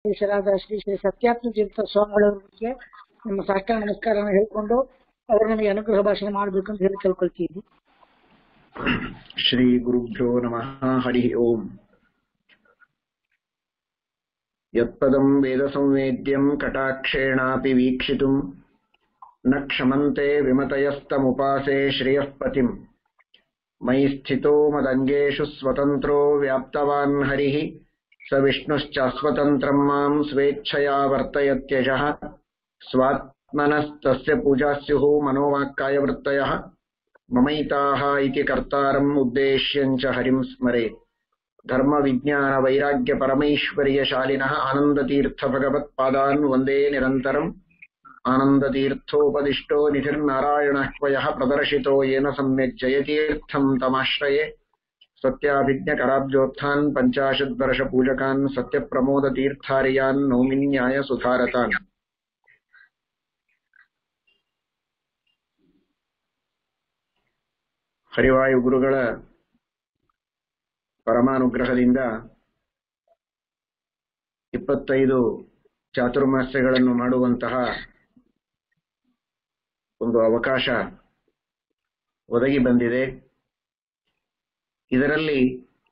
ಶ್ರೀಶರಾದ ಶ್ರೀ ಶ್ರೀ ಸತ್ಯಾತ್ಮ ತೀರ್ಥ ಸ್ವಾಮಿಗಳವರಿಗೆ ನಮ್ಮ ಸಾಷ್ಟಾಂಗ ನಮಸ್ಕಾರನ ಹೇಳ್ಕೊಂಡು ಅವರು ನಮಗೆ ಅನುಗ್ರಹ ಭಾಷಣ ಮಾಡಬೇಕು ಅಂತ ಹೇಳಿ ತಿಳ್ಕೊಳ್ತೀವಿ श्रीगुरुभ्यो नमः हरिः ओम् यत्पदम् वेदसंवेद्यम् कटाक्षेणापि वीक्षितुम् न क्षमन्ते विमतयस्तमुपासे श्रियः पतिम् मयि स्थितो मदङ्गेषु स्वतन्त्रो व्याप्तवान् हरिः स विष्णुश्चास्वतन्त्रम् माम् स्वेच्छया वर्तयत्यजः स्वात्मनस्तस्य पूजा स्युः मनोवाक्कायवृत्तयः ममैताः इति कर्तारम् उद्देश्यम् च हरिम् स्मरेत् धर्मविज्ञानवैराग्यपरमैश्वर्यशालिनः आनन्दतीर्थभगवत्पादान् वन्दे निरन्तरम् आनन्दतीर्थोपदिष्टो निधिर्नारायणः क्वयः प्रदर्शितो येन सम्यक् जयतीर्थम् तमाश्रये सत्याभिज्ञकराब्जोत्थान् पञ्चाशद्वर्षपूजकान् सत्यप्रमोदतीर्थार्यान् नौमिन्याय सुधारतान् ಹರಿವಾಯು ಗುರುಗಳ ಪರಮಾನುಗ್ರಹದಿಂದ ಇಪ್ಪತ್ತೈದು ಚಾತುರ್ಮಾಸ್ಯಗಳನ್ನು ಮಾಡುವಂತಹ ಒಂದು ಅವಕಾಶ ಒದಗಿ ಬಂದಿದೆ ಇದರಲ್ಲಿ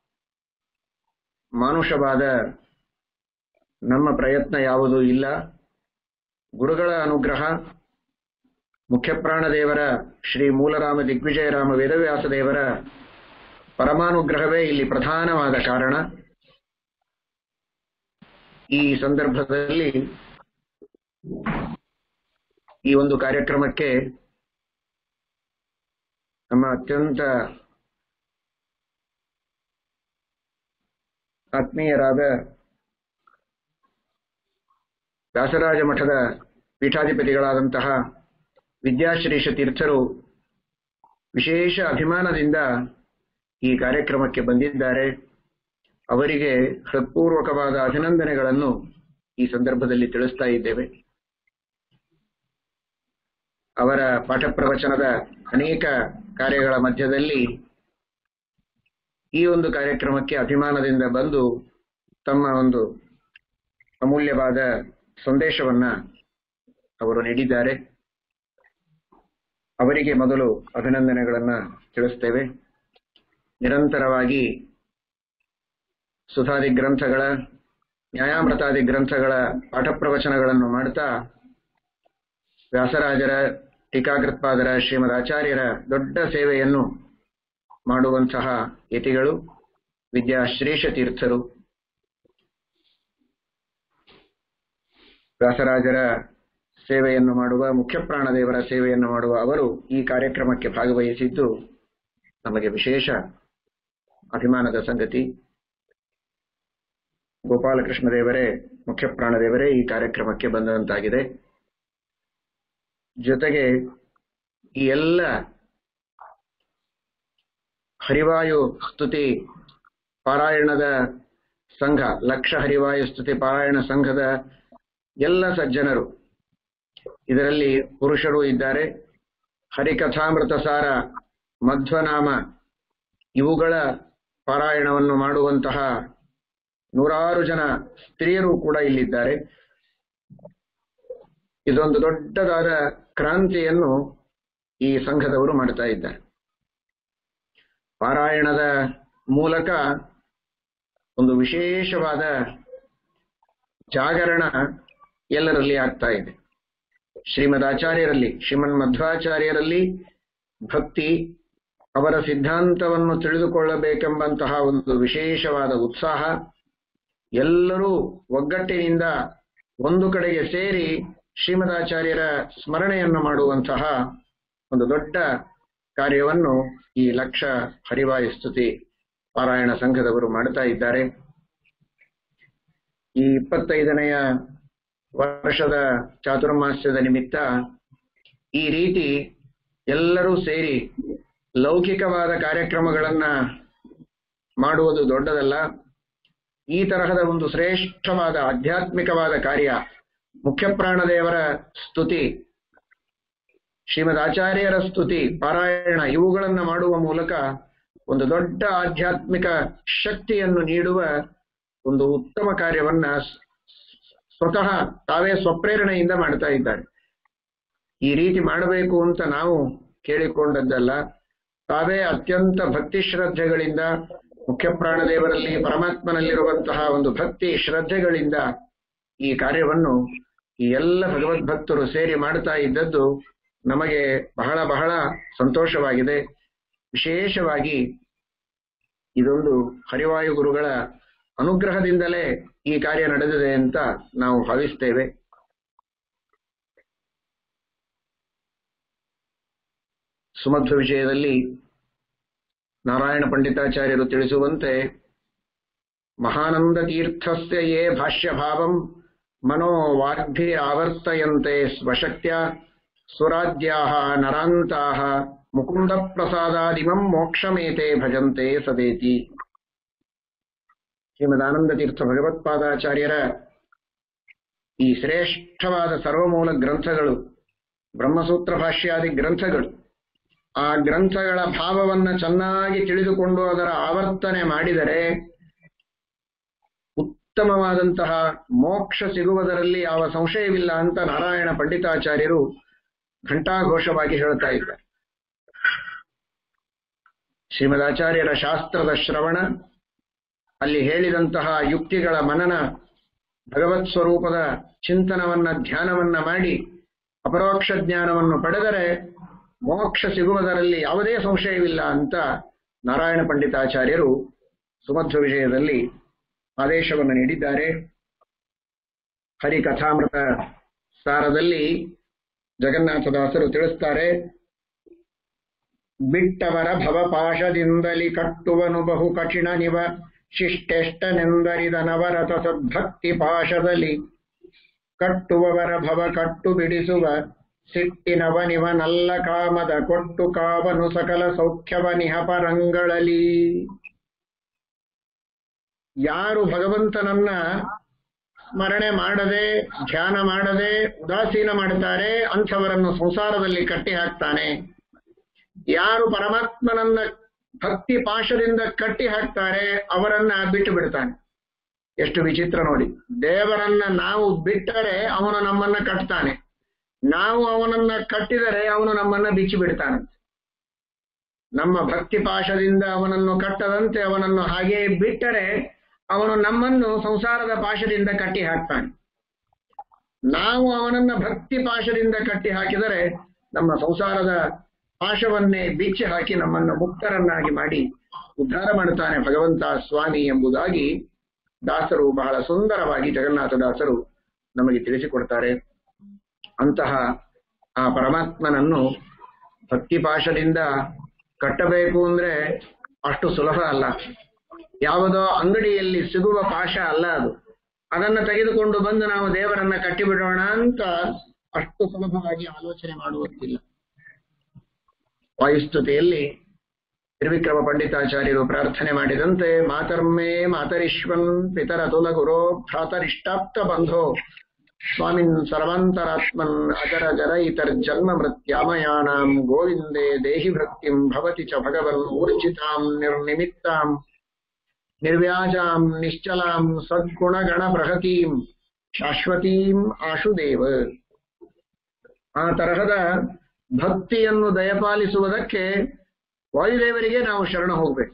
ಮಾನುಷವಾದ ನಮ್ಮ ಪ್ರಯತ್ನ ಯಾವುದೂ ಇಲ್ಲ ಗುರುಗಳ ಅನುಗ್ರಹ ಮುಖ್ಯಪ್ರಾಣದೇವರ ಶ್ರೀ ಮೂಲರಾಮ ದಿಗ್ವಿಜಯರಾಮ ವೇದವ್ಯಾಸ ದೇವರ ಪರಮಾನುಗ್ರಹವೇ ಇಲ್ಲಿ ಪ್ರಧಾನವಾದ ಕಾರಣ ಈ ಸಂದರ್ಭದಲ್ಲಿ ಈ ಒಂದು ಕಾರ್ಯಕ್ರಮಕ್ಕೆ ನಮ್ಮ ಅತ್ಯಂತ ಆತ್ಮೀಯರಾದ ವ್ಯಾಸರಾಜ ಮಠದ ಪೀಠಾಧಿಪತಿಗಳಾದಂತಹ ವಿದ್ಯಾಶ್ರೀಷ ತೀರ್ಥರು ವಿಶೇಷ ಅಭಿಮಾನದಿಂದ ಈ ಕಾರ್ಯಕ್ರಮಕ್ಕೆ ಬಂದಿದ್ದಾರೆ ಅವರಿಗೆ ಹೃತ್ಪೂರ್ವಕವಾದ ಅಭಿನಂದನೆಗಳನ್ನು ಈ ಸಂದರ್ಭದಲ್ಲಿ ತಿಳಿಸ್ತಾ ಇದ್ದೇವೆ ಅವರ ಪಾಠ ಪ್ರವಚನದ ಅನೇಕ ಕಾರ್ಯಗಳ ಮಧ್ಯದಲ್ಲಿ ಈ ಒಂದು ಕಾರ್ಯಕ್ರಮಕ್ಕೆ ಅಭಿಮಾನದಿಂದ ಬಂದು ತಮ್ಮ ಒಂದು ಅಮೂಲ್ಯವಾದ ಸಂದೇಶವನ್ನ ಅವರು ನೀಡಿದ್ದಾರೆ ಅವರಿಗೆ ಮೊದಲು ಅಭಿನಂದನೆಗಳನ್ನ ತಿಳಿಸ್ತೇವೆ ನಿರಂತರವಾಗಿ ಸುಧಾದಿ ಗ್ರಂಥಗಳ ನ್ಯಾಯಾಮೃತಾದಿ ಗ್ರಂಥಗಳ ಪಾಠ ಪ್ರವಚನಗಳನ್ನು ಮಾಡ್ತಾ ವ್ಯಾಸರಾಜರ ಟೀಕಾಕೃತ್ಪಾದರ ಶ್ರೀಮದ್ ಆಚಾರ್ಯರ ದೊಡ್ಡ ಸೇವೆಯನ್ನು ಮಾಡುವಂತಹ ಯತಿಗಳು ವಿದ್ಯಾಶ್ರೀಷ ತೀರ್ಥರು ವ್ಯಾಸರಾಜರ ಸೇವೆಯನ್ನು ಮಾಡುವ ಮುಖ್ಯಪ್ರಾಣದೇವರ ಸೇವೆಯನ್ನು ಮಾಡುವ ಅವರು ಈ ಕಾರ್ಯಕ್ರಮಕ್ಕೆ ಭಾಗವಹಿಸಿದ್ದು ನಮಗೆ ವಿಶೇಷ ಅಭಿಮಾನದ ಸಂಗತಿ ಗೋಪಾಲಕೃಷ್ಣ ದೇವರೇ ಮುಖ್ಯಪ್ರಾಣದೇವರೇ ಈ ಕಾರ್ಯಕ್ರಮಕ್ಕೆ ಬಂದಂತಾಗಿದೆ ಜೊತೆಗೆ ಈ ಎಲ್ಲ ಹರಿವಾಯು ಸ್ತುತಿ ಪಾರಾಯಣದ ಸಂಘ ಲಕ್ಷ ಹರಿವಾಯು ಸ್ತುತಿ ಪಾರಾಯಣ ಸಂಘದ ಎಲ್ಲ ಸಜ್ಜನರು ಇದರಲ್ಲಿ ಪುರುಷರು ಇದ್ದಾರೆ ಹರಿಕಥಾಮೃತ ಸಾರ ಮಧ್ವನಾಮ ಇವುಗಳ ಪಾರಾಯಣವನ್ನು ಮಾಡುವಂತಹ ನೂರಾರು ಜನ ಸ್ತ್ರೀಯರು ಕೂಡ ಇಲ್ಲಿದ್ದಾರೆ ಇದೊಂದು ದೊಡ್ಡದಾದ ಕ್ರಾಂತಿಯನ್ನು ಈ ಸಂಘದವರು ಮಾಡ್ತಾ ಇದ್ದಾರೆ ಪಾರಾಯಣದ ಮೂಲಕ ಒಂದು ವಿಶೇಷವಾದ ಜಾಗರಣ ಎಲ್ಲರಲ್ಲಿ ಆಗ್ತಾ ಇದೆ ಶ್ರೀಮದ್ ಆಚಾರ್ಯರಲ್ಲಿ ಶ್ರೀಮನ್ ಮಧ್ವಾಚಾರ್ಯರಲ್ಲಿ ಭಕ್ತಿ ಅವರ ಸಿದ್ಧಾಂತವನ್ನು ತಿಳಿದುಕೊಳ್ಳಬೇಕೆಂಬಂತಹ ಒಂದು ವಿಶೇಷವಾದ ಉತ್ಸಾಹ ಎಲ್ಲರೂ ಒಗ್ಗಟ್ಟಿನಿಂದ ಒಂದು ಕಡೆಗೆ ಸೇರಿ ಶ್ರೀಮದಾಚಾರ್ಯರ ಸ್ಮರಣೆಯನ್ನು ಮಾಡುವಂತಹ ಒಂದು ದೊಡ್ಡ ಕಾರ್ಯವನ್ನು ಈ ಲಕ್ಷ ಹರಿವಾಯು ಸ್ತುತಿ ಪಾರಾಯಣ ಸಂಘದವರು ಮಾಡ್ತಾ ಇದ್ದಾರೆ ಈ ಇಪ್ಪತ್ತೈದನೆಯ ವರ್ಷದ ಚಾತುರ್ಮಾಸ್ಯದ ನಿಮಿತ್ತ ಈ ರೀತಿ ಎಲ್ಲರೂ ಸೇರಿ ಲೌಕಿಕವಾದ ಕಾರ್ಯಕ್ರಮಗಳನ್ನ ಮಾಡುವುದು ದೊಡ್ಡದಲ್ಲ ಈ ತರಹದ ಒಂದು ಶ್ರೇಷ್ಠವಾದ ಆಧ್ಯಾತ್ಮಿಕವಾದ ಕಾರ್ಯ ಮುಖ್ಯಪ್ರಾಣದೇವರ ಸ್ತುತಿ ಶ್ರೀಮದ್ ಆಚಾರ್ಯರ ಸ್ತುತಿ ಪಾರಾಯಣ ಇವುಗಳನ್ನು ಮಾಡುವ ಮೂಲಕ ಒಂದು ದೊಡ್ಡ ಆಧ್ಯಾತ್ಮಿಕ ಶಕ್ತಿಯನ್ನು ನೀಡುವ ಒಂದು ಉತ್ತಮ ಕಾರ್ಯವನ್ನ ಸ್ವತಃ ತಾವೇ ಸ್ವಪ್ರೇರಣೆಯಿಂದ ಮಾಡ್ತಾ ಇದ್ದಾರೆ ಈ ರೀತಿ ಮಾಡಬೇಕು ಅಂತ ನಾವು ಕೇಳಿಕೊಂಡದ್ದಲ್ಲ ತಾವೇ ಅತ್ಯಂತ ಭಕ್ತಿ ಶ್ರದ್ಧೆಗಳಿಂದ ಮುಖ್ಯ ಪ್ರಾಣದೇವರಲ್ಲಿ ಪರಮಾತ್ಮನಲ್ಲಿರುವಂತಹ ಒಂದು ಭಕ್ತಿ ಶ್ರದ್ಧೆಗಳಿಂದ ಈ ಕಾರ್ಯವನ್ನು ಈ ಎಲ್ಲ ಭಗವದ್ಭಕ್ತರು ಸೇರಿ ಮಾಡ್ತಾ ಇದ್ದದ್ದು ನಮಗೆ ಬಹಳ ಬಹಳ ಸಂತೋಷವಾಗಿದೆ ವಿಶೇಷವಾಗಿ ಇದೊಂದು ಹರಿವಾಯು ಗುರುಗಳ ಅನುಗ್ರಹದಿಂದಲೇ ಈ ಕಾರ್ಯ ನಡೆದಿದೆ ಅಂತ ನಾವು ಭಾವಿಸ್ತೇವೆ ಸುಮಧ್ವ ವಿಷಯದಲ್ಲಿ ನಾರಾಯಣ ಪಂಡಿತಾಚಾರ್ಯರು ತಿಳಿಸುವಂತೆ ಮಹಾನಂದ ತೀರ್ಥಸ್ಯ ಯೇ ಭಾಷ್ಯ ಭಾವಂ ಮನೋ ವಾಗ್ಭಿ ಆವರ್ತಯಂತೆ ಸ್ವಶಕ್ತ್ಯ ಸುರಾಜ್ಯಾಹ ನರಾಂತಾಹ ಮುಕುಂದ ಪ್ರಸಾದಾದಿಮಂ ಮೋಕ್ಷಮೇತೆ ಭಜಂತೆ ಸದೇತಿ ಶ್ರೀಮದಾನಂದ ತೀರ್ಥ ಭಗವತ್ಪಾದಾಚಾರ್ಯರ ಈ ಶ್ರೇಷ್ಠವಾದ ಸರ್ವಮೂಲ ಗ್ರಂಥಗಳು ಬ್ರಹ್ಮಸೂತ್ರ ಭಾಷ್ಯಾದಿ ಗ್ರಂಥಗಳು ಆ ಗ್ರಂಥಗಳ ಭಾವವನ್ನ ಚೆನ್ನಾಗಿ ತಿಳಿದುಕೊಂಡು ಅದರ ಆವರ್ತನೆ ಮಾಡಿದರೆ ಉತ್ತಮವಾದಂತಹ ಮೋಕ್ಷ ಸಿಗುವುದರಲ್ಲಿ ಯಾವ ಸಂಶಯವಿಲ್ಲ ಅಂತ ನಾರಾಯಣ ಪಂಡಿತಾಚಾರ್ಯರು ಘಂಟಾಘೋಷವಾಗಿ ಹೇಳ್ತಾ ಇದ್ದಾರೆ ಶ್ರೀಮದಾಚಾರ್ಯರ ಶಾಸ್ತ್ರದ ಶ್ರವಣ ಅಲ್ಲಿ ಹೇಳಿದಂತಹ ಯುಕ್ತಿಗಳ ಮನನ ಭಗವತ್ ಸ್ವರೂಪದ ಚಿಂತನವನ್ನ ಧ್ಯಾನವನ್ನ ಮಾಡಿ ಅಪರೋಕ್ಷ ಜ್ಞಾನವನ್ನು ಪಡೆದರೆ ಮೋಕ್ಷ ಸಿಗುವುದರಲ್ಲಿ ಯಾವುದೇ ಸಂಶಯವಿಲ್ಲ ಅಂತ ನಾರಾಯಣ ಪಂಡಿತಾಚಾರ್ಯರು ಸುಮಧ್ವ ವಿಷಯದಲ್ಲಿ ಆದೇಶವನ್ನು ನೀಡಿದ್ದಾರೆ ಹರಿಕಥಾಮೃತ ಸಾರದಲ್ಲಿ ಜಗನ್ನಾಥದಾಸರು ತಿಳಿಸ್ತಾರೆ ಬಿಟ್ಟವರ ಭವಪಾಶದಿಂದಲಿ ಕಟ್ಟುವನು ಬಹು ಕಠಿಣ ನಿವ ಶಿಷ್ಟೆಷ್ಟನೆಂದರಿದನವರತ ಸದ್ಭಕ್ತಿ ಪಾಶದಲ್ಲಿ ಕಟ್ಟುವವರ ಭವ ಕಟ್ಟು ಬಿಡಿಸುವ ಸಿಟ್ಟಿನವನಿವ ನಲ್ಲ ಕಾಮದ ಕೊಟ್ಟು ಕಾವನು ಸಕಲ ಸೌಖ್ಯವನಿಹ ಪರಂಗಳಲಿ ಯಾರು ಭಗವಂತನನ್ನ ಸ್ಮರಣೆ ಮಾಡದೆ ಧ್ಯಾನ ಮಾಡದೆ ಉದಾಸೀನ ಮಾಡುತ್ತಾರೆ ಅಂಥವರನ್ನು ಸಂಸಾರದಲ್ಲಿ ಕಟ್ಟಿ ಹಾಕ್ತಾನೆ ಯಾರು ಪರಮಾತ್ಮನನ್ನ ಭಕ್ತಿ ಪಾಶದಿಂದ ಕಟ್ಟಿ ಹಾಕ್ತಾರೆ ಅವರನ್ನ ಬಿಟ್ಟು ಬಿಡ್ತಾನೆ ಎಷ್ಟು ವಿಚಿತ್ರ ನೋಡಿ ದೇವರನ್ನ ನಾವು ಬಿಟ್ಟರೆ ಅವನು ನಮ್ಮನ್ನ ಕಟ್ತಾನೆ ನಾವು ಅವನನ್ನ ಕಟ್ಟಿದರೆ ಅವನು ನಮ್ಮನ್ನ ಬಿಚ್ಚಿ ಬಿಡ್ತಾನೆ ನಮ್ಮ ಭಕ್ತಿ ಪಾಶದಿಂದ ಅವನನ್ನು ಕಟ್ಟದಂತೆ ಅವನನ್ನು ಹಾಗೆಯೇ ಬಿಟ್ಟರೆ ಅವನು ನಮ್ಮನ್ನು ಸಂಸಾರದ ಪಾಶದಿಂದ ಕಟ್ಟಿ ಹಾಕ್ತಾನೆ ನಾವು ಅವನನ್ನ ಭಕ್ತಿ ಪಾಶದಿಂದ ಕಟ್ಟಿ ಹಾಕಿದರೆ ನಮ್ಮ ಸಂಸಾರದ ಪಾಶವನ್ನೇ ಬಿಚ್ಚಿ ಹಾಕಿ ನಮ್ಮನ್ನು ಮುಕ್ತರನ್ನಾಗಿ ಮಾಡಿ ಉದ್ಧಾರ ಮಾಡುತ್ತಾನೆ ಭಗವಂತ ಸ್ವಾಮಿ ಎಂಬುದಾಗಿ ದಾಸರು ಬಹಳ ಸುಂದರವಾಗಿ ಜಗನ್ನಾಥ ದಾಸರು ನಮಗೆ ತಿಳಿಸಿಕೊಡ್ತಾರೆ ಅಂತಹ ಆ ಪರಮಾತ್ಮನನ್ನು ಭಕ್ತಿ ಪಾಶದಿಂದ ಕಟ್ಟಬೇಕು ಅಂದ್ರೆ ಅಷ್ಟು ಸುಲಭ ಅಲ್ಲ ಯಾವುದೋ ಅಂಗಡಿಯಲ್ಲಿ ಸಿಗುವ ಪಾಶ ಅಲ್ಲ ಅದು ಅದನ್ನ ತೆಗೆದುಕೊಂಡು ಬಂದು ನಾವು ದೇವರನ್ನ ಕಟ್ಟಿಬಿಡೋಣ ಅಂತ ಅಷ್ಟು ಸುಲಭವಾಗಿ ಆಲೋಚನೆ ಮಾಡುವಂತಿಲ್ಲ ವಾಯುಸ್ತುತಿಯಲ್ಲಿ ತ್ರಿವಿಕ್ರಮ ಪಂಡಿತಾಚಾರ್ಯರು ಪ್ರಾರ್ಥನೆ ಮಾಡಿದಂತೆ ಮಾತರ್ಮೇ ಮಾತರಿಶ್ವನ್ ಪಿತರ ತುಲ ಗುರೋ ಭ್ರಾತರಿಷ್ಟಾಪ್ತ ಬಂಧೋ ಸ್ವಾಮಿನ್ ಸರ್ವಾಂತರಾತ್ಮನ್ ಅಜರ ಜರ ಇತರ್ ಜನ್ಮ ಮೃತ್ಯಾಮಯಾನಾಂ ಗೋವಿಂದೇ ದೇಹಿ ಭಕ್ತಿಂ ಭವತಿ ಚ ಭಗವನ್ ಊರ್ಜಿತಾಂ ನಿರ್ನಿಮಿತ್ತಾಂ ನಿರ್ವ್ಯಾಜಾಂ ನಿಶ್ಚಲಾಂ ಸದ್ಗುಣಗಣ ಬೃಹತೀಂ ಶಾಶ್ವತೀಂ ಆಶುದೇವ ಆ ತರಹದ ಭಕ್ತಿಯನ್ನು ದಯಪಾಲಿಸುವುದಕ್ಕೆ ವಾಯುದೇವರಿಗೆ ನಾವು ಶರಣ ಹೋಗ್ಬೇಕು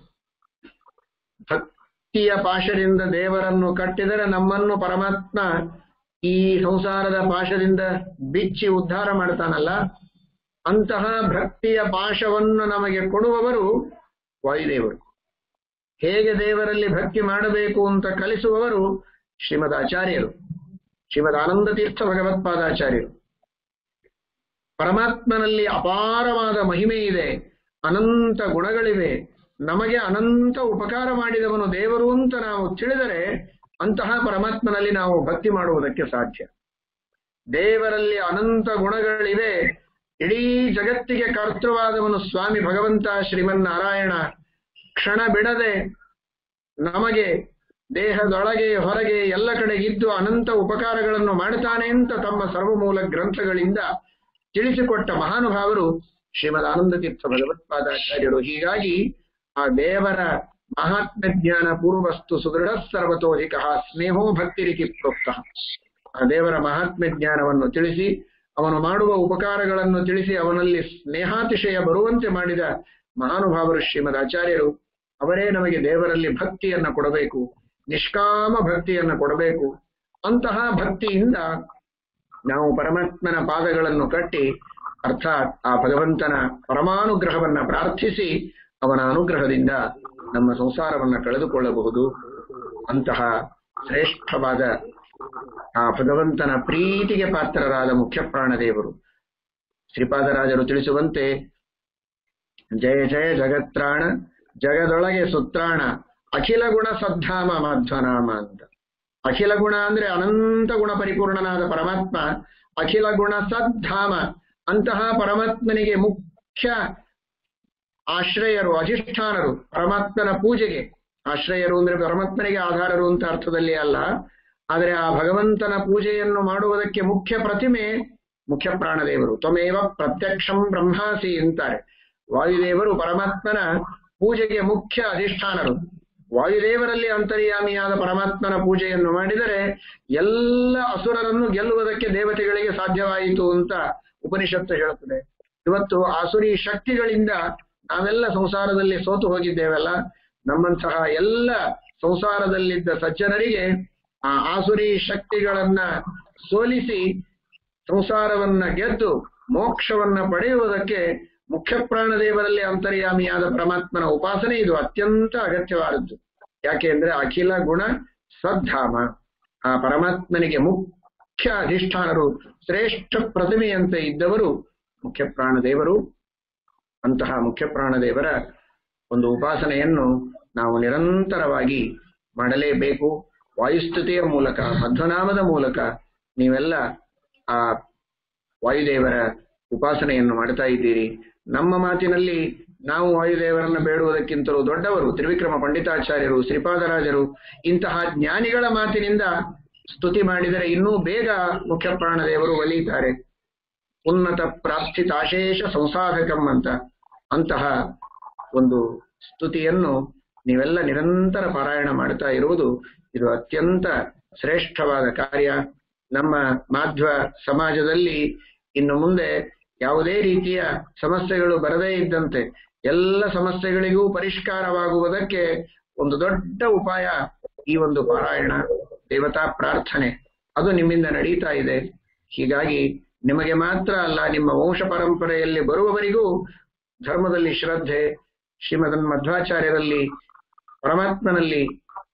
ಭಕ್ತಿಯ ಪಾಶದಿಂದ ದೇವರನ್ನು ಕಟ್ಟಿದರೆ ನಮ್ಮನ್ನು ಪರಮಾತ್ಮ ಈ ಸಂಸಾರದ ಪಾಶದಿಂದ ಬಿಚ್ಚಿ ಉದ್ಧಾರ ಮಾಡ್ತಾನಲ್ಲ ಅಂತಹ ಭಕ್ತಿಯ ಪಾಶವನ್ನು ನಮಗೆ ಕೊಡುವವರು ವಾಯುದೇವರು ಹೇಗೆ ದೇವರಲ್ಲಿ ಭಕ್ತಿ ಮಾಡಬೇಕು ಅಂತ ಕಲಿಸುವವರು ಶ್ರೀಮದ್ ಆಚಾರ್ಯರು ಶ್ರೀಮದ್ ಆನಂದ ತೀರ್ಥ ಭಗವತ್ಪಾದಾಚಾರ್ಯರು ಪರಮಾತ್ಮನಲ್ಲಿ ಅಪಾರವಾದ ಮಹಿಮೆ ಇದೆ ಅನಂತ ಗುಣಗಳಿವೆ ನಮಗೆ ಅನಂತ ಉಪಕಾರ ಮಾಡಿದವನು ದೇವರು ಅಂತ ನಾವು ತಿಳಿದರೆ ಅಂತಹ ಪರಮಾತ್ಮನಲ್ಲಿ ನಾವು ಭಕ್ತಿ ಮಾಡುವುದಕ್ಕೆ ಸಾಧ್ಯ ದೇವರಲ್ಲಿ ಅನಂತ ಗುಣಗಳಿವೆ ಇಡೀ ಜಗತ್ತಿಗೆ ಕರ್ತೃವಾದವನು ಸ್ವಾಮಿ ಭಗವಂತ ಶ್ರೀಮನ್ನಾರಾಯಣ ಕ್ಷಣ ಬಿಡದೆ ನಮಗೆ ದೇಹದೊಳಗೆ ಹೊರಗೆ ಎಲ್ಲ ಕಡೆ ಇದ್ದು ಅನಂತ ಉಪಕಾರಗಳನ್ನು ಮಾಡುತ್ತಾನೆ ಅಂತ ತಮ್ಮ ಸರ್ವಮೂಲ ಗ್ರಂಥಗಳಿಂದ ತಿಳಿಸಿಕೊಟ್ಟ ಮಹಾನುಭಾವರು ಶ್ರೀಮದ್ ಆನಂದ ತೀರ್ಥ ಭಗವತ್ಪಾದಾಚಾರ್ಯರು ಹೀಗಾಗಿ ಆ ದೇವರ ಮಹಾತ್ಮ ಜ್ಞಾನ ಪೂರ್ವಸ್ತು ಸುದೃಢ ಸರ್ವತೋಧಿಕ ಸ್ನೇಹೋ ಭಕ್ತಿರಿತಿ ಪ್ರೋಕ್ತ ಆ ದೇವರ ಮಹಾತ್ಮ್ಯ ಜ್ಞಾನವನ್ನು ತಿಳಿಸಿ ಅವನು ಮಾಡುವ ಉಪಕಾರಗಳನ್ನು ತಿಳಿಸಿ ಅವನಲ್ಲಿ ಸ್ನೇಹಾತಿಶಯ ಬರುವಂತೆ ಮಾಡಿದ ಮಹಾನುಭಾವರು ಶ್ರೀಮದ್ ಆಚಾರ್ಯರು ಅವರೇ ನಮಗೆ ದೇವರಲ್ಲಿ ಭಕ್ತಿಯನ್ನ ಕೊಡಬೇಕು ನಿಷ್ಕಾಮ ಭಕ್ತಿಯನ್ನ ಕೊಡಬೇಕು ಅಂತಹ ಭಕ್ತಿಯಿಂದ ನಾವು ಪರಮಾತ್ಮನ ಪಾದಗಳನ್ನು ಕಟ್ಟಿ ಅರ್ಥಾತ್ ಆ ಭಗವಂತನ ಪರಮಾನುಗ್ರಹವನ್ನ ಪ್ರಾರ್ಥಿಸಿ ಅವನ ಅನುಗ್ರಹದಿಂದ ನಮ್ಮ ಸಂಸಾರವನ್ನ ಕಳೆದುಕೊಳ್ಳಬಹುದು ಅಂತಹ ಶ್ರೇಷ್ಠವಾದ ಆ ಭಗವಂತನ ಪ್ರೀತಿಗೆ ಪಾತ್ರರಾದ ಮುಖ್ಯ ಪ್ರಾಣದೇವರು ಶ್ರೀಪಾದರಾಜರು ತಿಳಿಸುವಂತೆ ಜಯ ಜಯ ಜಗತ್ರಾಣ ಜಗದೊಳಗೆ ಸುತ್ರಾಣ ಅಖಿಲ ಗುಣ ಸದ್ಧಾಮ ಮಾಧ್ವನಾಮ ಅಂತ ಅಖಿಲ ಗುಣ ಅಂದ್ರೆ ಅನಂತ ಗುಣ ಪರಿಪೂರ್ಣನಾದ ಪರಮಾತ್ಮ ಅಖಿಲ ಗುಣ ಸದ್ಧಾಮ ಅಂತಹ ಪರಮಾತ್ಮನಿಗೆ ಮುಖ್ಯ ಆಶ್ರಯರು ಅಧಿಷ್ಠಾನರು ಪರಮಾತ್ಮನ ಪೂಜೆಗೆ ಆಶ್ರಯರು ಅಂದ್ರೆ ಪರಮಾತ್ಮನಿಗೆ ಆಧಾರರು ಅಂತ ಅರ್ಥದಲ್ಲಿ ಅಲ್ಲ ಆದರೆ ಆ ಭಗವಂತನ ಪೂಜೆಯನ್ನು ಮಾಡುವುದಕ್ಕೆ ಮುಖ್ಯ ಪ್ರತಿಮೆ ಮುಖ್ಯ ಪ್ರಾಣದೇವರು ತ್ವಮೇವ ಪ್ರತ್ಯಕ್ಷಂ ಬ್ರಹ್ಮಾಸಿ ಅಂತಾರೆ ವಾಯುದೇವರು ಪರಮಾತ್ಮನ ಪೂಜೆಗೆ ಮುಖ್ಯ ಅಧಿಷ್ಠಾನರು ವಾಯುದೇವರಲ್ಲಿ ಅಂತರ್ಯಾಮಿಯಾದ ಪರಮಾತ್ಮನ ಪೂಜೆಯನ್ನು ಮಾಡಿದರೆ ಎಲ್ಲ ಅಸುರರನ್ನು ಗೆಲ್ಲುವುದಕ್ಕೆ ದೇವತೆಗಳಿಗೆ ಸಾಧ್ಯವಾಯಿತು ಅಂತ ಉಪನಿಷತ್ತು ಹೇಳುತ್ತದೆ ಇವತ್ತು ಆಸುರಿ ಶಕ್ತಿಗಳಿಂದ ನಾವೆಲ್ಲ ಸಂಸಾರದಲ್ಲಿ ಸೋತು ಹೋಗಿದ್ದೇವಲ್ಲ ನಮ್ಮಂತಹ ಎಲ್ಲ ಸಂಸಾರದಲ್ಲಿದ್ದ ಸಜ್ಜನರಿಗೆ ಆ ಆಸುರಿ ಶಕ್ತಿಗಳನ್ನ ಸೋಲಿಸಿ ಸಂಸಾರವನ್ನ ಗೆದ್ದು ಮೋಕ್ಷವನ್ನ ಪಡೆಯುವುದಕ್ಕೆ ಮುಖ್ಯ ಪ್ರಾಣದೇವರಲ್ಲಿ ಅಂತರ್ಯಾಮಿಯಾದ ಪರಮಾತ್ಮನ ಉಪಾಸನೆ ಇದು ಅತ್ಯಂತ ಅಗತ್ಯವಾದದ್ದು ಯಾಕೆ ಅಂದ್ರೆ ಅಖಿಲ ಗುಣ ಸದ್ಧಾಮ ಆ ಪರಮಾತ್ಮನಿಗೆ ಮುಖ್ಯ ಅಧಿಷ್ಠಾನರು ಶ್ರೇಷ್ಠ ಪ್ರತಿಮೆಯಂತೆ ಇದ್ದವರು ಮುಖ್ಯ ಪ್ರಾಣದೇವರು ಅಂತಹ ಮುಖ್ಯ ಪ್ರಾಣದೇವರ ಒಂದು ಉಪಾಸನೆಯನ್ನು ನಾವು ನಿರಂತರವಾಗಿ ಮಾಡಲೇಬೇಕು ವಾಯುಸ್ತುತಿಯ ಮೂಲಕ ಮಧ್ವನಾಮದ ಮೂಲಕ ನೀವೆಲ್ಲ ಆ ವಾಯುದೇವರ ಉಪಾಸನೆಯನ್ನು ಮಾಡ್ತಾ ಇದ್ದೀರಿ ನಮ್ಮ ಮಾತಿನಲ್ಲಿ ನಾವು ವಾಯುದೇವರನ್ನ ಬೇಡುವುದಕ್ಕಿಂತಲೂ ದೊಡ್ಡವರು ತ್ರಿವಿಕ್ರಮ ಪಂಡಿತಾಚಾರ್ಯರು ಶ್ರೀಪಾದರಾಜರು ಇಂತಹ ಜ್ಞಾನಿಗಳ ಮಾತಿನಿಂದ ಸ್ತುತಿ ಮಾಡಿದರೆ ಇನ್ನೂ ಬೇಗ ಮುಖ್ಯ ಪ್ರಾಣದೇವರು ಒಲಿಯುತ್ತಾರೆ ಉನ್ನತ ಪ್ರಾರ್ಥಿತಾಶೇಷ ಸಂಸಾಧಕಂ ಅಂತ ಅಂತಹ ಒಂದು ಸ್ತುತಿಯನ್ನು ನೀವೆಲ್ಲ ನಿರಂತರ ಪಾರಾಯಣ ಮಾಡ್ತಾ ಇರುವುದು ಇದು ಅತ್ಯಂತ ಶ್ರೇಷ್ಠವಾದ ಕಾರ್ಯ ನಮ್ಮ ಮಾಧ್ವ ಸಮಾಜದಲ್ಲಿ ಇನ್ನು ಮುಂದೆ ಯಾವುದೇ ರೀತಿಯ ಸಮಸ್ಯೆಗಳು ಬರದೇ ಇದ್ದಂತೆ ಎಲ್ಲ ಸಮಸ್ಯೆಗಳಿಗೂ ಪರಿಷ್ಕಾರವಾಗುವುದಕ್ಕೆ ಒಂದು ದೊಡ್ಡ ಉಪಾಯ ಈ ಒಂದು ಪಾರಾಯಣ ದೇವತಾ ಪ್ರಾರ್ಥನೆ ಅದು ನಿಮ್ಮಿಂದ ನಡೀತಾ ಇದೆ ಹೀಗಾಗಿ ನಿಮಗೆ ಮಾತ್ರ ಅಲ್ಲ ನಿಮ್ಮ ವಂಶ ಪರಂಪರೆಯಲ್ಲಿ ಬರುವವರಿಗೂ ಧರ್ಮದಲ್ಲಿ ಶ್ರದ್ಧೆ ಶ್ರೀಮದನ್ ಮಧ್ವಾಚಾರ್ಯರಲ್ಲಿ ಪರಮಾತ್ಮನಲ್ಲಿ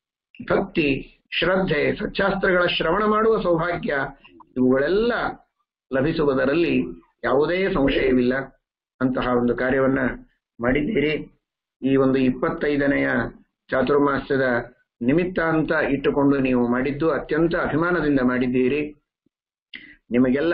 ಭಕ್ತಿ ಶ್ರದ್ಧೆ ಸಚ್ಚಾಸ್ತ್ರಗಳ ಶ್ರವಣ ಮಾಡುವ ಸೌಭಾಗ್ಯ ಇವುಗಳೆಲ್ಲ ಲಭಿಸುವುದರಲ್ಲಿ ಯಾವುದೇ ಸಂಶಯವಿಲ್ಲ ಅಂತಹ ಒಂದು ಕಾರ್ಯವನ್ನ ಮಾಡಿದ್ದೀರಿ ಈ ಒಂದು ಇಪ್ಪತ್ತೈದನೆಯ ಚಾತುರ್ಮಾಸ್ಯದ ನಿಮಿತ್ತ ಅಂತ ಇಟ್ಟುಕೊಂಡು ನೀವು ಮಾಡಿದ್ದು ಅತ್ಯಂತ ಅಭಿಮಾನದಿಂದ ಮಾಡಿದ್ದೀರಿ ನಿಮಗೆಲ್ಲ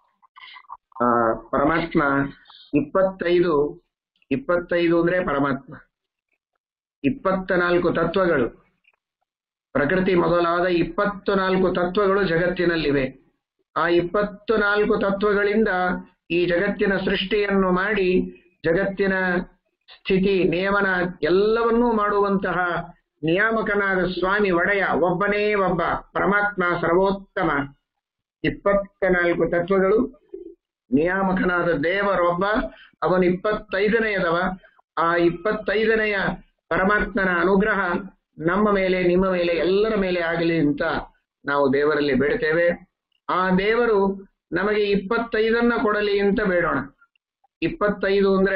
ಆ ಪರಮಾತ್ಮ ಇಪ್ಪತ್ತೈದು ಇಪ್ಪತ್ತೈದು ಅಂದ್ರೆ ಪರಮಾತ್ಮ ಇಪ್ಪತ್ತ ನಾಲ್ಕು ತತ್ವಗಳು ಪ್ರಕೃತಿ ಮೊದಲಾದ ಇಪ್ಪತ್ತು ನಾಲ್ಕು ತತ್ವಗಳು ಜಗತ್ತಿನಲ್ಲಿವೆ ಆ ಇಪ್ಪತ್ತು ನಾಲ್ಕು ತತ್ವಗಳಿಂದ ಈ ಜಗತ್ತಿನ ಸೃಷ್ಟಿಯನ್ನು ಮಾಡಿ ಜಗತ್ತಿನ ಸ್ಥಿತಿ ನಿಯಮನ ಎಲ್ಲವನ್ನೂ ಮಾಡುವಂತಹ ನಿಯಾಮಕನಾದ ಸ್ವಾಮಿ ಒಡೆಯ ಒಬ್ಬನೇ ಒಬ್ಬ ಪರಮಾತ್ಮ ಸರ್ವೋತ್ತಮ ಇಪ್ಪತ್ತ ನಾಲ್ಕು ತತ್ವಗಳು ನಿಯಾಮಕನಾದ ದೇವರೊಬ್ಬ ಅವನು ಇಪ್ಪತ್ತೈದನೆಯದವ ಆ ಇಪ್ಪತ್ತೈದನೆಯ ಪರಮಾತ್ಮನ ಅನುಗ್ರಹ ನಮ್ಮ ಮೇಲೆ ನಿಮ್ಮ ಮೇಲೆ ಎಲ್ಲರ ಮೇಲೆ ಆಗಲಿ ಅಂತ ನಾವು ದೇವರಲ್ಲಿ ಬೇಡ್ತೇವೆ ಆ ದೇವರು ನಮಗೆ ಇಪ್ಪತ್ತೈದನ್ನ ಕೊಡಲಿ ಅಂತ ಬೇಡೋಣ ಇಪ್ಪತ್ತೈದು ಅಂದ್ರೆ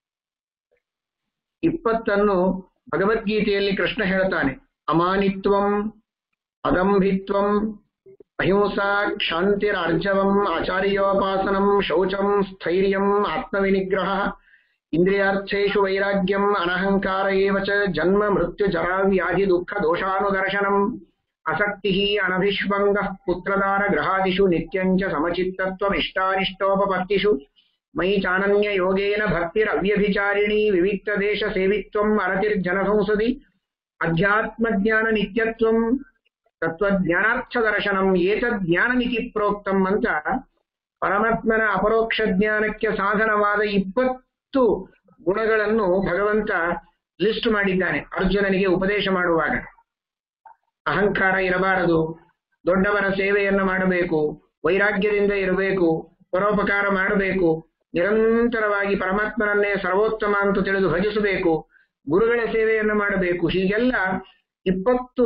ಇಪ್ಪತ್ತನ್ನು ಭಗವದ್ಗೀತೆಯಲ್ಲಿ ಕೃಷ್ಣ ಹೇಳ್ತಾನೆ ಅಮಾನಿತ್ವಂ ಅದಂಭಿತ್ವಂ ಅಹಿಂಸಾ ಕ್ಷಾಂತಿರಾರ್ಜವಂ ಆಚಾರ್ಯೋಪಾಸನಂ ಶೌಚಂ ಸ್ಥೈರ್ಯಂ ಆತ್ಮವಿನಿಗ್ರಹ ಇಂದ್ರಿಯಾರ್ಥೇಷು ವೈರಾಗ್ಯಂ ಅನಹಂಕಾರ ಏವ ಚ ಜನ್ಮ ಮೃತ್ಯು ಜರಾ ವ್ಯಾಧಿ ದುಃಖ ದೋಷಾನುದರ್ಶನಂ ಅಸಕ್ತಿ ಅನಭಿಷ್ವಂಗ ಪುತ್ರದಾರ ಗ್ರಹಾದಿಷು ನಿತ್ಯಂಚ ಸಮಚಿತ್ತತ್ವಮಿಷ್ಟಾನಿಷ್ಟೋಪಪತ್ತಿಷು ಮಯಿ ಚಾನನ್ಯ ಯೋಗೇನ ಭಕ್ತಿರವ್ಯಭಿಚಾರಿಣಿ ವಿವಿಕ್ತ ದೇಶ ಸೇವಿತ್ವಂ ಅರತಿರ್ಜನಸಂಸದಿ ಅಧ್ಯಾತ್ಮಜ್ಞಾನ ನಿತ್ಯತ್ವಂ ತತ್ವಜ್ಞಾನಾರ್ಥ ದರ್ಶನಂ ಏತಜ್ಞಾನಮಿತಿ ಪ್ರೋಕ್ತಂ ಅಂತ ಪರಮಾತ್ಮನ ಅಪರೋಕ್ಷ ಜ್ಞಾನಕ್ಕೆ ಸಾಧನವಾದ ಇಪ್ಪತ್ತು ಗುಣಗಳನ್ನು ಭಗವಂತ ಲಿಸ್ಟ್ ಮಾಡಿದ್ದಾನೆ ಅರ್ಜುನನಿಗೆ ಉಪದೇಶ ಮಾಡುವಾಗ ಅಹಂಕಾರ ಇರಬಾರದು ದೊಡ್ಡವರ ಸೇವೆಯನ್ನ ಮಾಡಬೇಕು ವೈರಾಗ್ಯದಿಂದ ಇರಬೇಕು ಪರೋಪಕಾರ ಮಾಡಬೇಕು ನಿರಂತರವಾಗಿ ಪರಮಾತ್ಮನನ್ನೇ ಸರ್ವೋತ್ತಮ ಅಂತ ತಿಳಿದು ಭಜಿಸಬೇಕು ಗುರುಗಳ ಸೇವೆಯನ್ನು ಮಾಡಬೇಕು ಹೀಗೆಲ್ಲ ಇಪ್ಪತ್ತು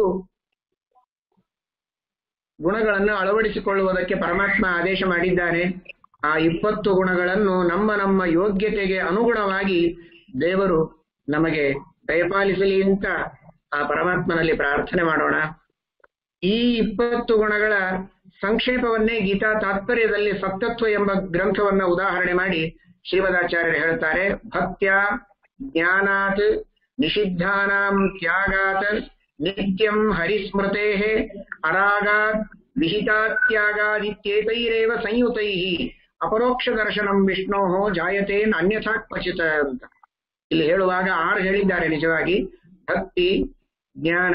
ಗುಣಗಳನ್ನು ಅಳವಡಿಸಿಕೊಳ್ಳುವುದಕ್ಕೆ ಪರಮಾತ್ಮ ಆದೇಶ ಮಾಡಿದ್ದಾನೆ ಆ ಇಪ್ಪತ್ತು ಗುಣಗಳನ್ನು ನಮ್ಮ ನಮ್ಮ ಯೋಗ್ಯತೆಗೆ ಅನುಗುಣವಾಗಿ ದೇವರು ನಮಗೆ ದಯಪಾಲಿಸಲಿ ಅಂತ ಆ ಪರಮಾತ್ಮನಲ್ಲಿ ಪ್ರಾರ್ಥನೆ ಮಾಡೋಣ ಈ ಇಪ್ಪತ್ತು ಗುಣಗಳ ಸಂಕ್ಷೇಪವನ್ನೇ ಗೀತಾ ತಾತ್ಪರ್ಯದಲ್ಲಿ ಸಪ್ತತ್ವ ಎಂಬ ಗ್ರಂಥವನ್ನ ಉದಾಹರಣೆ ಮಾಡಿ ಶ್ರೀಮದಾಚಾರ್ಯರು ಹೇಳ್ತಾರೆ ಭಕ್ತ್ಯ ಜ್ಞಾನಾತ್ ನಿಷಿದ್ಧಾನಾಂ ತ್ಯಾಗಾತ್ ನಿತ್ಯಂ ಹರಿಸ್ಮೃತೆ ಅರಾಗಾತ್ ವಿಹಿತಾತ್ಯಾಗಾದಿತ್ಯೇತೈರೇವ ಸಂಯುತೈ ಅಪರೋಕ್ಷ ದರ್ಶನಂ ವಿಷ್ಣೋ ಜಾಯತೆ ಅನ್ಯಥಾ ಕ್ವಚಿತ ಅಂತ ಇಲ್ಲಿ ಹೇಳುವಾಗ ಆರು ಹೇಳಿದ್ದಾರೆ ನಿಜವಾಗಿ ಭಕ್ತಿ ಜ್ಞಾನ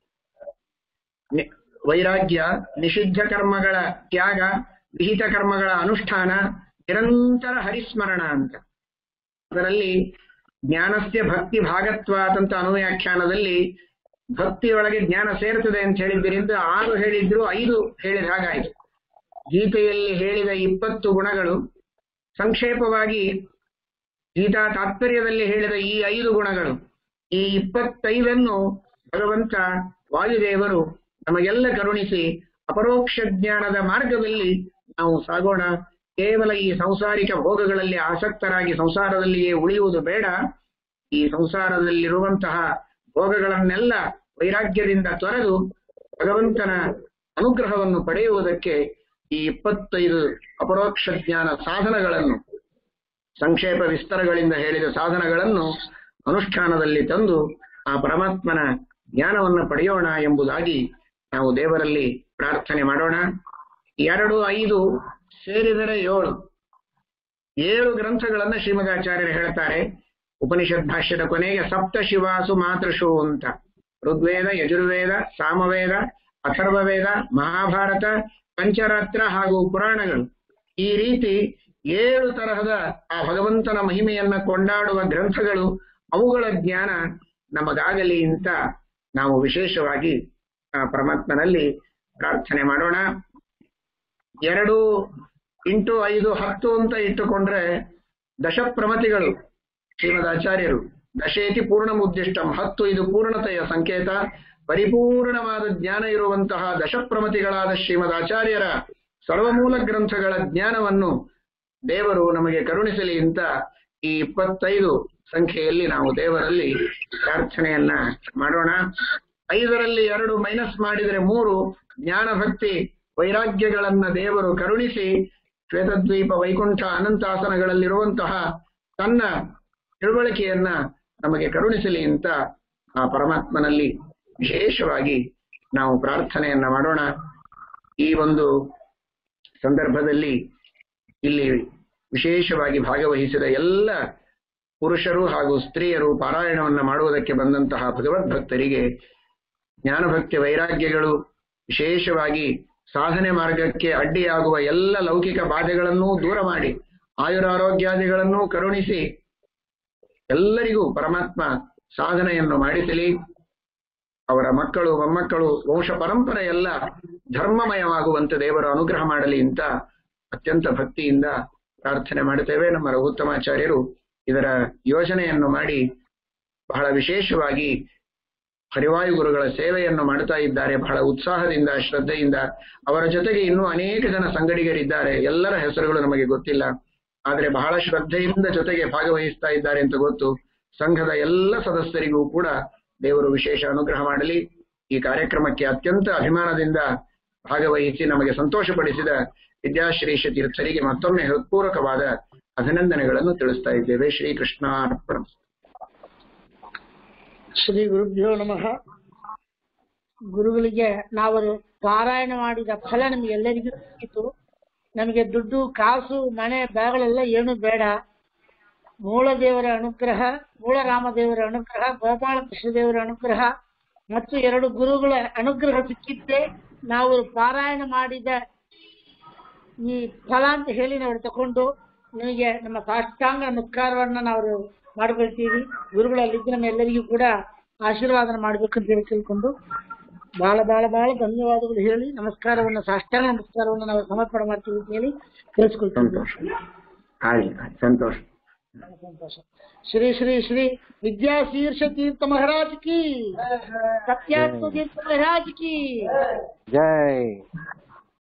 ನಿ- ವೈರಾಗ್ಯ ನಿಷಿದ್ಧ ಕರ್ಮಗಳ ತ್ಯಾಗ ವಿಹಿತ ಕರ್ಮಗಳ ಅನುಷ್ಠಾನ ನಿರಂತರ ಹರಿಸ್ಮರಣ ಅಂತ ಅದರಲ್ಲಿ ಜ್ಞಾನಸ್ಯ ಭಕ್ತಿ ಭಾಗತ್ವಾತ್ ಅಂತ ಅನುವ್ಯಾಖ್ಯಾನದಲ್ಲಿ ಭಕ್ತಿಯೊಳಗೆ ಜ್ಞಾನ ಸೇರ್ತದೆ ಅಂತ ಹೇಳಿದ್ದರಿಂದ ಆರು ಹೇಳಿದ್ರು ಐದು ಹೇಳಿದ ಹಾಗಾಯಿತು ಗೀತೆಯಲ್ಲಿ ಹೇಳಿದ ಇಪ್ಪತ್ತು ಗುಣಗಳು ಸಂಕ್ಷೇಪವಾಗಿ ಗೀತಾ ತಾತ್ಪರ್ಯದಲ್ಲಿ ಹೇಳಿದ ಈ ಐದು ಗುಣಗಳು ಈ ಇಪ್ಪತ್ತೈದನ್ನು ಭಗವಂತ ವಾಯುದೇವರು ನಮಗೆಲ್ಲ ಕರುಣಿಸಿ ಅಪರೋಕ್ಷ ಜ್ಞಾನದ ಮಾರ್ಗದಲ್ಲಿ ನಾವು ಸಾಗೋಣ ಕೇವಲ ಈ ಸಂಸಾರಿಕ ಭೋಗಗಳಲ್ಲಿ ಆಸಕ್ತರಾಗಿ ಸಂಸಾರದಲ್ಲಿಯೇ ಉಳಿಯುವುದು ಬೇಡ ಈ ಸಂಸಾರದಲ್ಲಿರುವಂತಹ ಭೋಗಗಳನ್ನೆಲ್ಲ ವೈರಾಗ್ಯದಿಂದ ತೊರೆದು ಭಗವಂತನ ಅನುಗ್ರಹವನ್ನು ಪಡೆಯುವುದಕ್ಕೆ ಈ ಇಪ್ಪತ್ತೈದು ಅಪರೋಕ್ಷ ಜ್ಞಾನ ಸಾಧನಗಳನ್ನು ಸಂಕ್ಷೇಪ ವಿಸ್ತರಗಳಿಂದ ಹೇಳಿದ ಸಾಧನಗಳನ್ನು ಅನುಷ್ಠಾನದಲ್ಲಿ ತಂದು ಆ ಪರಮಾತ್ಮನ ಜ್ಞಾನವನ್ನು ಪಡೆಯೋಣ ಎಂಬುದಾಗಿ ನಾವು ದೇವರಲ್ಲಿ ಪ್ರಾರ್ಥನೆ ಮಾಡೋಣ ಎರಡು ಐದು ಸೇರಿದರೆ ಏಳು ಏಳು ಗ್ರಂಥಗಳನ್ನ ಶ್ರೀಮದಾಚಾರ್ಯರು ಹೇಳ್ತಾರೆ ಉಪನಿಷತ್ ಭಾಷ್ಯದ ಕೊನೆಗೆ ಸಪ್ತ ಶಿವಾಸು ಮಾತೃಷು ಅಂತ ಋಗ್ವೇದ ಯಜುರ್ವೇದ ಸಾಮವೇದ ಅಥರ್ವವೇದ ಮಹಾಭಾರತ ಪಂಚರಾತ್ರ ಹಾಗೂ ಪುರಾಣಗಳು ಈ ರೀತಿ ಏಳು ತರಹದ ಆ ಭಗವಂತನ ಮಹಿಮೆಯನ್ನ ಕೊಂಡಾಡುವ ಗ್ರಂಥಗಳು ಅವುಗಳ ಜ್ಞಾನ ನಮಗಾಗಲಿ ಅಂತ ನಾವು ವಿಶೇಷವಾಗಿ ಆ ಪರಮಾತ್ಮನಲ್ಲಿ ಪ್ರಾರ್ಥನೆ ಮಾಡೋಣ ಎರಡು ಇಂಟು ಐದು ಹತ್ತು ಅಂತ ಇಟ್ಟುಕೊಂಡ್ರೆ ದಶಪ್ರಮತಿಗಳು ಶ್ರೀಮದ್ ಆಚಾರ್ಯರು ದಶೇತಿ ಪೂರ್ಣ ಉದ್ದಿಷ್ಟಂ ಹತ್ತು ಇದು ಪೂರ್ಣತೆಯ ಸಂಕೇತ ಪರಿಪೂರ್ಣವಾದ ಜ್ಞಾನ ಇರುವಂತಹ ದಶಪ್ರಮತಿಗಳಾದ ಶ್ರೀಮದ್ ಆಚಾರ್ಯರ ಸರ್ವಮೂಲ ಗ್ರಂಥಗಳ ಜ್ಞಾನವನ್ನು ದೇವರು ನಮಗೆ ಕರುಣಿಸಲಿ ಅಂತ ಈ ಇಪ್ಪತ್ತೈದು ಸಂಖ್ಯೆಯಲ್ಲಿ ನಾವು ದೇವರಲ್ಲಿ ಪ್ರಾರ್ಥನೆಯನ್ನ ಮಾಡೋಣ ಐದರಲ್ಲಿ ಎರಡು ಮೈನಸ್ ಮಾಡಿದರೆ ಮೂರು ಜ್ಞಾನ ಭಕ್ತಿ ವೈರಾಗ್ಯಗಳನ್ನ ದೇವರು ಕರುಣಿಸಿ ಶ್ವೇತದ್ವೀಪ ವೈಕುಂಠ ಅನಂತಾಸನಗಳಲ್ಲಿರುವಂತಹ ತನ್ನ ತಿಳುವಳಿಕೆಯನ್ನ ನಮಗೆ ಕರುಣಿಸಲಿ ಅಂತ ಆ ಪರಮಾತ್ಮನಲ್ಲಿ ವಿಶೇಷವಾಗಿ ನಾವು ಪ್ರಾರ್ಥನೆಯನ್ನ ಮಾಡೋಣ ಈ ಒಂದು ಸಂದರ್ಭದಲ್ಲಿ ಇಲ್ಲಿ ವಿಶೇಷವಾಗಿ ಭಾಗವಹಿಸಿದ ಎಲ್ಲ ಪುರುಷರು ಹಾಗೂ ಸ್ತ್ರೀಯರು ಪಾರಾಯಣವನ್ನ ಮಾಡುವುದಕ್ಕೆ ಬಂದಂತಹ ಭಗವದ್ಭಕ್ತರಿಗೆ ಜ್ಞಾನಭಕ್ತಿ ವೈರಾಗ್ಯಗಳು ವಿಶೇಷವಾಗಿ ಸಾಧನೆ ಮಾರ್ಗಕ್ಕೆ ಅಡ್ಡಿಯಾಗುವ ಎಲ್ಲ ಲೌಕಿಕ ಬಾಧೆಗಳನ್ನೂ ದೂರ ಮಾಡಿ ಆಯುರಾರೋಗ್ಯಾದಿಗಳನ್ನೂ ಕರುಣಿಸಿ ಎಲ್ಲರಿಗೂ ಪರಮಾತ್ಮ ಸಾಧನೆಯನ್ನು ಮಾಡಿಸಲಿ ಅವರ ಮಕ್ಕಳು ಮೊಮ್ಮಕ್ಕಳು ವಂಶ ಪರಂಪರೆ ಎಲ್ಲ ಧರ್ಮಮಯವಾಗುವಂತೆ ದೇವರು ಅನುಗ್ರಹ ಮಾಡಲಿ ಅಂತ ಅತ್ಯಂತ ಭಕ್ತಿಯಿಂದ ಪ್ರಾರ್ಥನೆ ಮಾಡುತ್ತೇವೆ ನಮ್ಮ ರಘುತ್ತಮಾಚಾರ್ಯರು ಇದರ ಯೋಜನೆಯನ್ನು ಮಾಡಿ ಬಹಳ ವಿಶೇಷವಾಗಿ ಹರಿವಾಯು ಗುರುಗಳ ಸೇವೆಯನ್ನು ಮಾಡ್ತಾ ಇದ್ದಾರೆ ಬಹಳ ಉತ್ಸಾಹದಿಂದ ಶ್ರದ್ಧೆಯಿಂದ ಅವರ ಜೊತೆಗೆ ಇನ್ನೂ ಅನೇಕ ಜನ ಸಂಗಡಿಗರಿದ್ದಾರೆ ಎಲ್ಲರ ಹೆಸರುಗಳು ನಮಗೆ ಗೊತ್ತಿಲ್ಲ ಆದರೆ ಬಹಳ ಶ್ರದ್ಧೆಯಿಂದ ಜೊತೆಗೆ ಭಾಗವಹಿಸ್ತಾ ಇದ್ದಾರೆ ಅಂತ ಗೊತ್ತು ಸಂಘದ ಎಲ್ಲ ಸದಸ್ಯರಿಗೂ ಕೂಡ ದೇವರು ವಿಶೇಷ ಅನುಗ್ರಹ ಮಾಡಲಿ ಈ ಕಾರ್ಯಕ್ರಮಕ್ಕೆ ಅತ್ಯಂತ ಅಭಿಮಾನದಿಂದ ಭಾಗವಹಿಸಿ ನಮಗೆ ಸಂತೋಷಪಡಿಸಿದ ವಿದ್ಯಾಶ್ರೀಷ ತೀರ್ಥರಿಗೆ ಮತ್ತೊಮ್ಮೆ ಹೃತ್ಪೂರ್ವಕವಾದ ಅಭಿನಂದನೆಗಳನ್ನು ತಿಳಿಸ್ತಾ ಇದ್ದೇವೆ ಶ್ರೀಕೃಷ್ಣ ಅರ್ಪಣ ಶ್ರೀ ಗುರುಭ್ಯೋ ನಮಃ ಗುರುಗಳಿಗೆ ನಾವು ಪಾರಾಯಣ ಮಾಡಿದ ಫಲ ನಮಗೆ ಎಲ್ಲರಿಗೂ ಸಿಕ್ಕಿತು ನಮಗೆ ದುಡ್ಡು ಕಾಸು ಮನೆ ಬ್ಯಾಗಳೆಲ್ಲ ಏನು ಬೇಡ ಮೂಲ ದೇವರ ಅನುಗ್ರಹ ಮೂಲ ರಾಮದೇವರ ಅನುಗ್ರಹ ಗೋಪಾಲ ಕೃಷ್ಣದೇವರ ಅನುಗ್ರಹ ಮತ್ತು ಎರಡು ಗುರುಗಳ ಅನುಗ್ರಹ ಸಿಕ್ಕಿದ್ದೆ ನಾವು ಪಾರಾಯಣ ಮಾಡಿದ ಈ ಫಲ ಅಂತ ಹೇಳಿ ನಾವು ತಕೊಂಡು ನಿಮಗೆ ನಮ್ಮ ಸಾಷ್ಟಾಂಗ ನಮಸ್ಕಾರವನ್ನ ನಾವು ಮಾಡ್ಕೊಳ್ತೀವಿ ಗುರುಗಳಲ್ಲಿದ್ದು ನಮ್ಮ ಎಲ್ಲರಿಗೂ ಕೂಡ ಆಶೀರ್ವಾದನ ಮಾಡ್ಬೇಕು ಅಂತ ಹೇಳಿ ತಿಳ್ಕೊಂಡು ಬಹಳ ಬಹಳ ಬಹಳ ಧನ್ಯವಾದಗಳು ಹೇಳಿ ನಮಸ್ಕಾರವನ್ನ ಸಾಷ್ಟಾಂಗ ನಮಸ್ಕಾರವನ್ನ ನಾವು ಸಮರ್ಪಣೆ ಮಾಡ್ತೀವಿ ಅಂತ ಹೇಳಿ ತಿಳಿಸ್ಕೊಳ್ತೀವಿ ಸಂತೋಷ ಆಗ್ಲಿ ಸಂತೋಷ ಸಂತೋಷ ಶ್ರೀ ಶ್ರೀ ಶ್ರೀ ವಿದ್ಯಾಶೀರ್ಷ ತೀರ್ಥ ಮಹಾರಾಜ್ ಕಿ ಸತ್ಯಾತ್ಮ ತೀರ್ಥ ಮಹಾರಾಜ್ ಕಿ ಜೈ